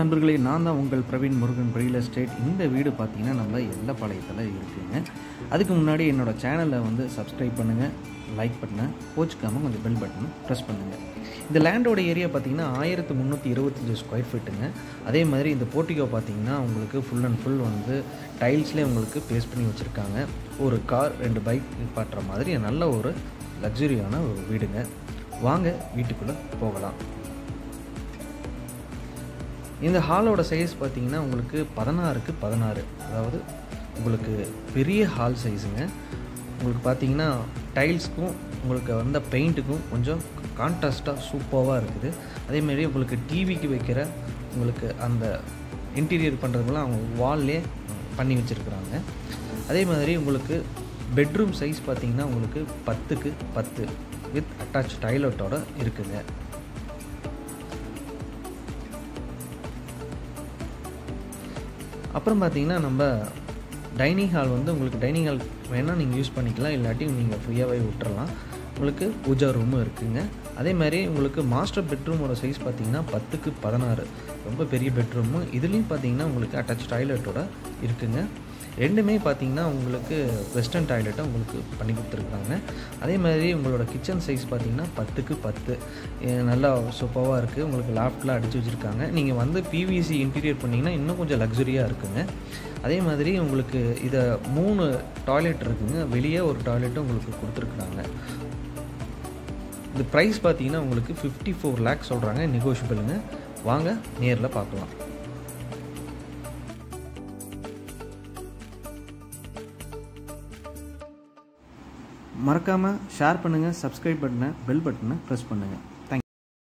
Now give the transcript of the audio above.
நண்பர்களே நான் தான் உங்கள் பிரவீன் முருகன் ரியல் எஸ்டேட் இந்த வீடு பார்த்தீங்கன்னா நம்ம எல்லப்பாளையத்தில் இருக்குங்க அதுக்கு முன்னாடி என்னோட சேனலை வந்து சப்ஸ்கிரைப் பண்ணுங்கள் லைக் பண்ணுங்கள் கோச்சுக்காமல் கொஞ்சம் பெல் பட்டன் ப்ரெஸ் பண்ணுங்கள் இந்த லேண்டோட ஏரியா பார்த்தீங்கன்னா ஆயிரத்து முந்நூற்றி இருபத்தஞ்சி ஸ்கொயர் ஃபீட்டுங்க அதே மாதிரி இந்த போர்ட்டிகோ பார்த்தீங்கன்னா உங்களுக்கு ஃபுல் அண்ட் ஃபுல் வந்து டைல்ஸ்லேயே உங்களுக்கு பேஸ்ட் பண்ணி வச்சுருக்காங்க ஒரு கார் ரெண்டு பைக் பாட்டுற மாதிரி நல்ல ஒரு லக்ஸுரியான ஒரு வீடுங்க வாங்க வீட்டுக்குள்ளே போகலாம் இந்த ஹாலோட சைஸ் பார்த்தீங்கன்னா உங்களுக்கு பதினாறுக்கு பதினாறு அதாவது உங்களுக்கு பெரிய ஹால் சைஸுங்க உங்களுக்கு பார்த்தீங்கன்னா டைல்ஸ்க்கும் உங்களுக்கு வந்த பெயிண்ட்டுக்கும் கொஞ்சம் கான்ட்ராஸ்ட்டாக சூப்பராக இருக்குது அதேமாரி உங்களுக்கு டிவிக்கு வைக்கிற உங்களுக்கு அந்த இன்டீரியர் பண்ணுறதுலாம் அவங்க வால்லே பண்ணி வச்சுருக்குறாங்க அதே மாதிரி உங்களுக்கு பெட்ரூம் சைஸ் பார்த்தீங்கன்னா உங்களுக்கு பத்துக்கு பத்து வித் அட்டாச் டாய்லெட்டோட இருக்குங்க அப்புறம் பார்த்தீங்கன்னா நம்ம டைனிங் ஹால் வந்து உங்களுக்கு டைனிங் ஹால் வேணால் நீங்கள் யூஸ் பண்ணிக்கலாம் இல்லாட்டி நீங்கள் ஃப்ரீயாகவே விட்டுறலாம் உங்களுக்கு பூஜா ரூமும் இருக்குங்க அதே மாதிரி உங்களுக்கு மாஸ்டர் பெட்ரூமோட சைஸ் பார்த்தீங்கன்னா பத்துக்கு பதினாறு ரொம்ப பெரிய பெட்ரூமு இதுலேயும் பார்த்தீங்கன்னா உங்களுக்கு அட்டாச் டாய்லெட்டோட இருக்குங்க ரெண்டுமே பார்த்தீங்கன்னா உங்களுக்கு வெஸ்டர்ன் டாய்லெட்டை உங்களுக்கு பண்ணி கொடுத்துருக்குறாங்க அதே மாதிரி உங்களோட கிச்சன் சைஸ் பார்த்தீங்கன்னா பத்துக்கு பத்து அஹ் நல்லா சூப்பராக இருக்குது உங்களுக்கு லாஃப்ட்லாம் அடித்து வச்சுருக்காங்க நீங்கள் வந்து பிவிசி இன்டீரியர் பண்ணிங்கன்னா இன்னும் கொஞ்சம் லக்ஸுரியாக இருக்குங்க அதே மாதிரி உங்களுக்கு இதை மூணு டாய்லெட் இருக்குங்க வெளியே ஒரு டாய்லெட்டும் உங்களுக்கு கொடுத்துருக்குறாங்க இந்த ப்ரைஸ் பார்த்தீங்கன்னா உங்களுக்கு ஃபிஃப்டி ஃபோர் லேக்ஸ் சொல்கிறாங்க நெகோஷியபிளுங்க வாங்க நேரில் பார்க்கலாம் மறக்காமல் ஷேர் பண்ணுங்கள் சப்ஸ்கிரைப் பட்டனை பெல் பட்டனை ப்ரெஸ் பண்ணுங்கள்